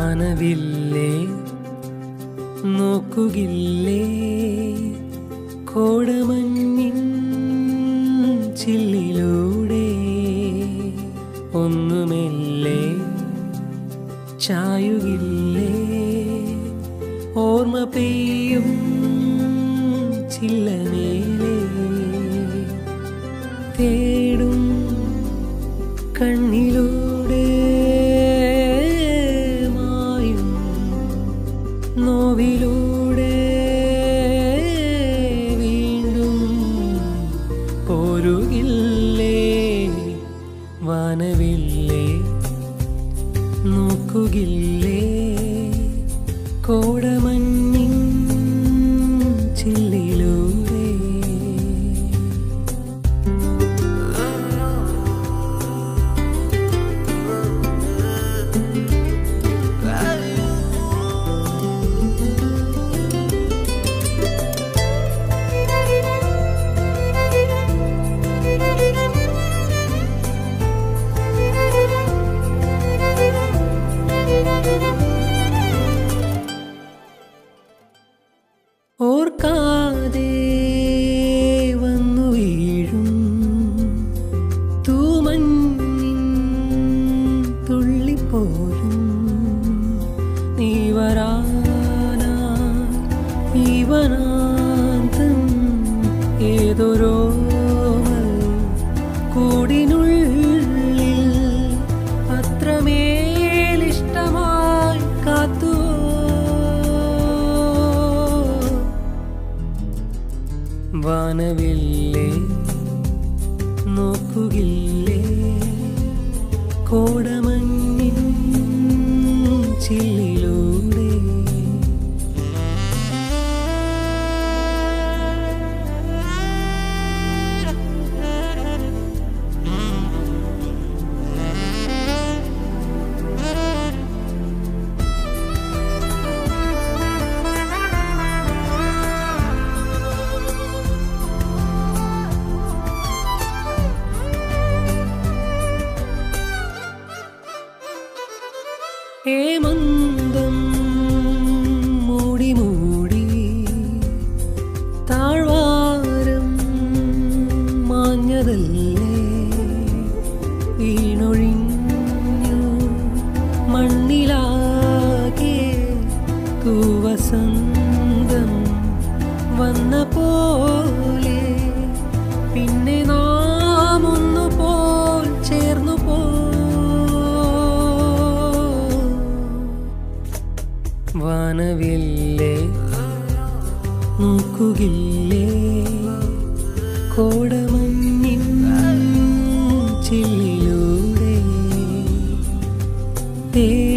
വാനവില്ലേ നോക്കുകില്ലേ കോടമഞ്ഞിൻ ചില്ലിലൂടെ ഒന്നുമില്ലേ ചായുകില്ലേ ഓർമ്മ പെയ്യും ചില്ലമേലേ തേടും കണ്ണിലൂടെ മായും നോവിലൂടെ വീണ്ടും പോരുകില്ലേ വാനവില്ലേ നോക്കുകില്ലേ കോടമഞ്ഞിൻ ചില്ലിലൂടെ ഓർക്കാതെ വന്നു വീഴും തൂമഞ്ഞിൻ തുള്ളിപ്പോലും നീ വരാനാ ഈവനാന്തം ഏതൊരോമൽ കൂടിനുള്ളിൽ അത്രമേലിഷ്ടമായി കാത്തുവോ വാനവില്ലേ നോക്കുകില്ലേ കോടമഞ്ഞിൻ ചില്ലിലൂടെ ഹേമന്തം മൂടി മൂടി താഴ്വാരം മാഞ്ഞതല്ലേ വീണൊഴിഞ്ഞു മണ്ണിലാകെ തൂവസന്തം വന്ന പോലെ പിന്നെ നാം ഒന്നു പോൽ ചേർന്നു പോ വാനവില്ലേ നോക്കുകില്ലേ കോടമഞ്ഞിൻ ചില്ലിലൂടെ തേ